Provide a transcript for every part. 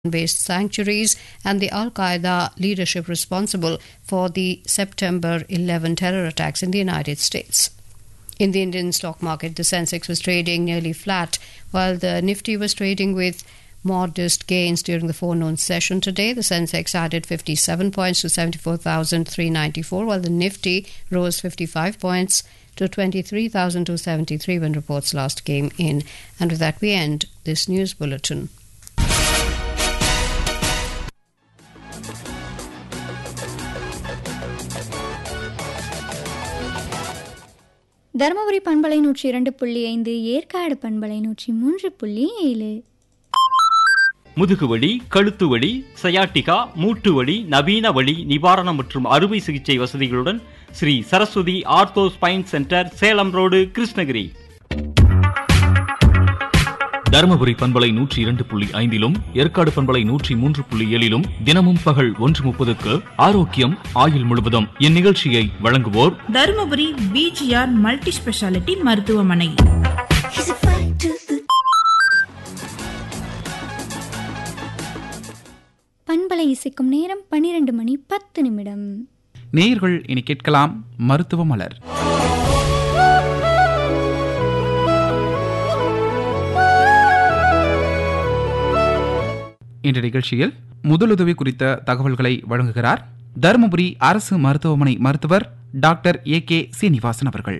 based sanctuaries and the Al Qaeda leadership responsible for the September 11 terror attacks in the United States. In the Indian stock market, the Sensex was trading nearly flat, while the Nifty was trading with modest gains during the forenoon session today. The Sensex added 57 points to 74,394, while the Nifty rose 55 points to 23,273 when reports last came in. And with that, we end this news bulletin. Dharmapuri பண்பலை நூற்றி இரண்டு புள்ளி ஐந்து ஏற்காடு பண்பலை நூற்றி மூன்று புள்ளி ஏழு முதுகுவலி கழுத்து வலி சயாட்டிகா மூட்டு வலி நவீன வலி நிவாரணம் மற்றும் அறுவை சிகிச்சை வசதிகளுடன் Sri Saraswathi ortho spine centre Salem road Krishnagiri Dharmapuri பண்பலை நூற்றி இரண்டு புள்ளி ஐந்திலும் ஏற்காடு பண்பலை நூற்றி மூன்று புள்ளி ஏழிலும் தினமும் பகல் ஒன்று முப்பதுக்கு ஆரோக்கியம் ஆயுள் முழுவதும் இந்நிகழ்ச்சியை வழங்குவோர் தருமபுரி பிஜிஆர் மல்டி ஸ்பெஷாலிட்டி மருத்துவமனை பண்பலை இசைக்கும் நேரம் பன்னிரண்டு மணி பத்து நிமிடம் நேயர்கள் இனி கேட்கலாம் மருத்துவ மலர் என்ற நிகழ்ச்சியில் முதலுதவி குறித்த தகவல்களை வழங்குகிறார் தருமபுரி அரசு மருத்துவமனை மருத்துவர் டாக்டர் ஏ கே சீனிவாசன் அவர்கள்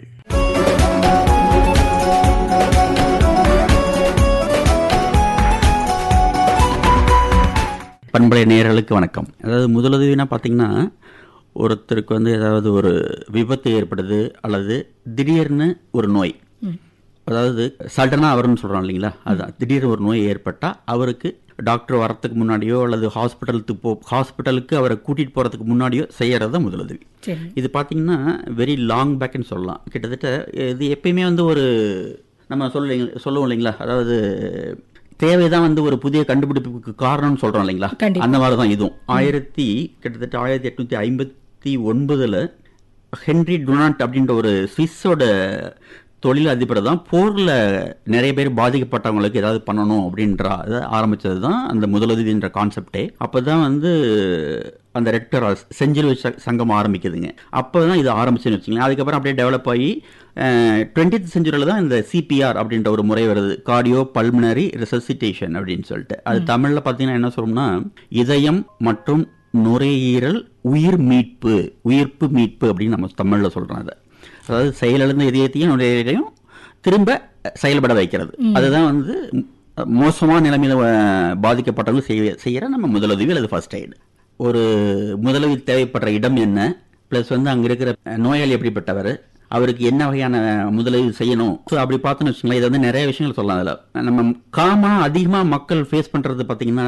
பண்பலை நேயர்களுக்கு வணக்கம் அதாவது முதலுதவினா பார்த்தீங்கன்னா ஒருத்தருக்கு வந்து ஏதாவது ஒரு விபத்து ஏற்படுது அல்லது திடீர்னு ஒரு நோய் அதாவது சடனாக அவருன்னு சொல்கிறோம் இல்லைங்களா அதுதான் திடீர்னு ஒரு நோய் ஏற்பட்டால் அவருக்கு டாக்டர் வரத்துக்கு முன்னாடியோ அல்லது ஹாஸ்பிட்டலுக்கு போ ஹாஸ்பிட்டலுக்கு அவரை கூட்டிகிட்டு போகிறதுக்கு முன்னாடியோ செய்கிறது தான் முதலுதவி இது பார்த்தீங்கன்னா வெரி லாங் பேக்குன்னு சொல்லலாம் கிட்டத்தட்ட இது எப்பயுமே வந்து ஒரு நம்ம சொல்ல சொல்லுவோம் இல்லைங்களா அதாவது தேவைதான் வந்து ஒரு புதிய கண்டுபிடிப்புக்கு காரணம்னு சொல்றோம் இல்லைங்களா அந்த மாதிரி தான் இதுவும் ஆயிரத்தி கிட்டத்தட்ட ஆயிரத்தி எட்நூத்தி ஐம்பத்தி ஒன்பதுல ஹென்ரி டொனால்ட் அப்படின்ற ஒரு சுவிஸோட தொழில் அதிபர் தான் போரில் நிறைய பேர் பாதிக்கப்பட்டவங்களுக்கு ஏதாவது பண்ணணும் அப்படின்ற அதை ஆரம்பித்தது தான் அந்த முதலுதவின்ற கான்செப்டே அப்போ தான் வந்து அந்த ரெட் கிராஸ் செஞ்சிலுவை சங்கம் ஆரம்பிக்குதுங்க அப்போ தான் இது ஆரம்பிச்சுன்னு வச்சுங்களேன் அதுக்கப்புறம் அப்படியே டெவலப் ஆகி டுவெண்ட்டித் செஞ்சுரியில் தான் இந்த சிபிஆர் அப்படின்ற ஒரு முறை வருது கார்டியோ பல்மினரி ரிசசிட்டேஷன் அப்படின்னு சொல்லிட்டு அது தமிழில் பார்த்தீங்கன்னா என்ன சொல்லணும்னா இதயம் மற்றும் நுரையீரல் உயிர் மீட்பு உயிர்ப்பு மீட்பு அப்படின்னு நம்ம தமிழில் சொல்கிறோம் அதை அதாவது செயலிழந்த இதயத்தையும் நுரையீரலையும் திரும்ப செயல்பட வைக்கிறது அதுதான் வந்து மோசமான நிலைமையில பாதிக்கப்பட்டவங்க செய்ய செய்கிற நம்ம முதலுதவி அல்லது ஃபர்ஸ்ட் எய்டு ஒரு முதலுதவி தேவைப்படுற இடம் என்ன ப்ளஸ் வந்து அங்கே இருக்கிற நோயாளி எப்படிப்பட்டவர் அவருக்கு என்ன வகையான முதலுதவி செய்யணும் ஸோ அப்படி பார்த்தோன்னு வச்சுங்களேன் இது வந்து நிறைய விஷயங்கள் சொல்லலாம் அதில் நம்ம காமனாக அதிகமாக மக்கள் ஃபேஸ் பண்ணுறது பார்த்தீங்கன்னா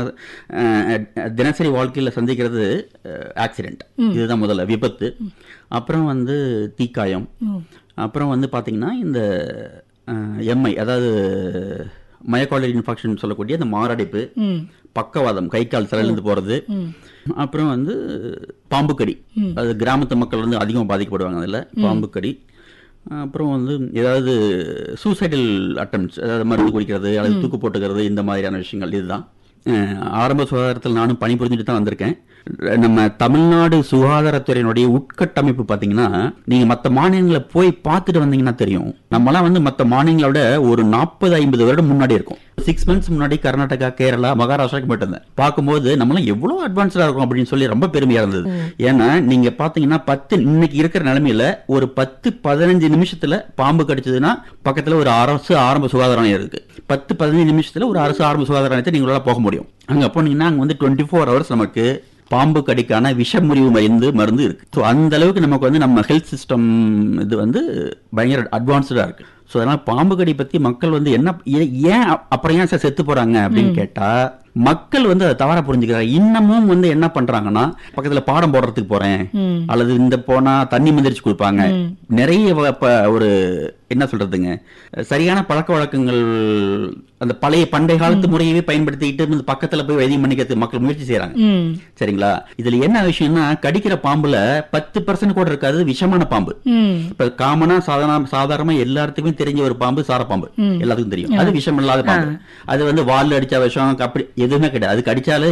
தினசரி வாழ்க்கையில் சந்திக்கிறது ஆக்சிடென்ட் இதுதான் முதல்ல விபத்து அப்புறம் வந்து தீக்காயம் அப்புறம் வந்து பார்த்தீங்கன்னா இந்த எம்ஐ அதாவது மயக்காலரி இன்ஃபெக்ஷன் சொல்லக்கூடிய அந்த மாரடைப்பு பக்கவாதம் கை கால் சிறந்து போகிறது அப்புறம் வந்து பாம்புக்கடி அது கிராமத்து மக்கள் வந்து அதிகமாக பாதிக்கப்படுவாங்க அதில் பாம்புக்கடி அப்புறம் வந்து ஏதாவது சூசைடல் அட்டம்ஸ் அதாவது மருந்து குடிக்கிறது அல்லது தூக்கு போட்டுக்கிறது இந்த மாதிரியான விஷயங்கள் இதுதான் ஆரம்ப சுகாதாரத்தில் நானும் பணிபுரிஞ்சுட்டு தான் வந்திருக்கேன் நம்ம தமிழ்நாடு சுகாதாரத்துறையினுடைய உட்கட்டமைப்பு பார்த்தீங்கன்னா நீங்கள் மற்ற மாநிலங்களை போய் பார்த்துட்டு வந்தீங்கன்னா தெரியும் நம்மலாம் வந்து மற்ற மாநிலங்களோட ஒரு நாற்பது ஐம்பது வருடம் முன்னாடி இருக்கும் சிக்ஸ் மந்த்ஸ் முன்னாடி கர்நாடகா கேரளா மகாராஷ்டிராக்கு போயிட்டு இருந்தேன் பார்க்கும்போது நம்மளாம் எவ்வளோ அட்வான்ஸ்டாக இருக்கும் அப்படின்னு சொல்லி ரொம்ப பெருமையாக இருந்தது ஏன்னா நீங்கள் பார்த்தீங்கன்னா பத்து இன்னைக்கு இருக்கிற நிலைமையில ஒரு பத்து பதினஞ்சு நிமிஷத்தில் பாம்பு கடிச்சதுன்னா பக்கத்தில் ஒரு அரசு ஆரம்ப சுகாதார நிலையம் இருக்கு பத்து பதினஞ்சு நிமிஷத்தில் ஒரு அரசு ஆரம்ப சுகாதார நிலையத்தை நீங்களால போக முடியும் அங்கே போனீங்கன்னா அங்கே வந்து டுவெண்ட்டி ஃபோர் ஹவர்ஸ் நமக்கு பாம்பு கடிக்கான விஷமுறிவு மருந்து மருந்து இருக்கு ஸோ அந்த அளவுக்கு நமக்கு வந்து நம்ம ஹெல்த் சிஸ்டம் இது வந்து பயங்கர அட்வான்ஸ்டாக இருக்கு ஸோ அதனால் பாம்பு கடி பற்றி மக்கள் வந்து என்ன ஏன் அப்புறம் ஏன் சார் செத்து போகிறாங்க அப்படின்னு கேட்டால் மக்கள் வந்து அதை தவறா புரிஞ்சுக்கிறாங்க இன்னமும் வந்து என்ன பண்றாங்கன்னா பக்கத்துல பாடம் போடுறதுக்கு போறேன் அல்லது இந்த போனா தண்ணி மந்திரிச்சு கொடுப்பாங்க நிறைய ஒரு என்ன சொல்றதுங்க சரியான பழக்க வழக்கங்கள் அந்த பழைய பண்டைய காலத்து முறையவே பயன்படுத்திக்கிட்டு பக்கத்துல போய் வைத்தியம் பண்ணிக்கிறது மக்கள் முயற்சி செய்யறாங்க சரிங்களா இதுல என்ன விஷயம்னா கடிக்கிற பாம்புல பத்து பர்சன்ட் கூட இருக்காது விஷமான பாம்பு இப்ப காமனா சாதாரண சாதாரணமா எல்லாத்துக்குமே எல்லாருக்குமே தெரிஞ்ச ஒரு பாம்பு சாரப்பாம்பு எல்லாத்துக்கும் தெரியும் அது விஷம் இல்லாத பாம்பு அது வந்து வால்ல அடிச்சா விஷம் அப்படி எதுவுமே கிடையாது அது கடிச்சாலே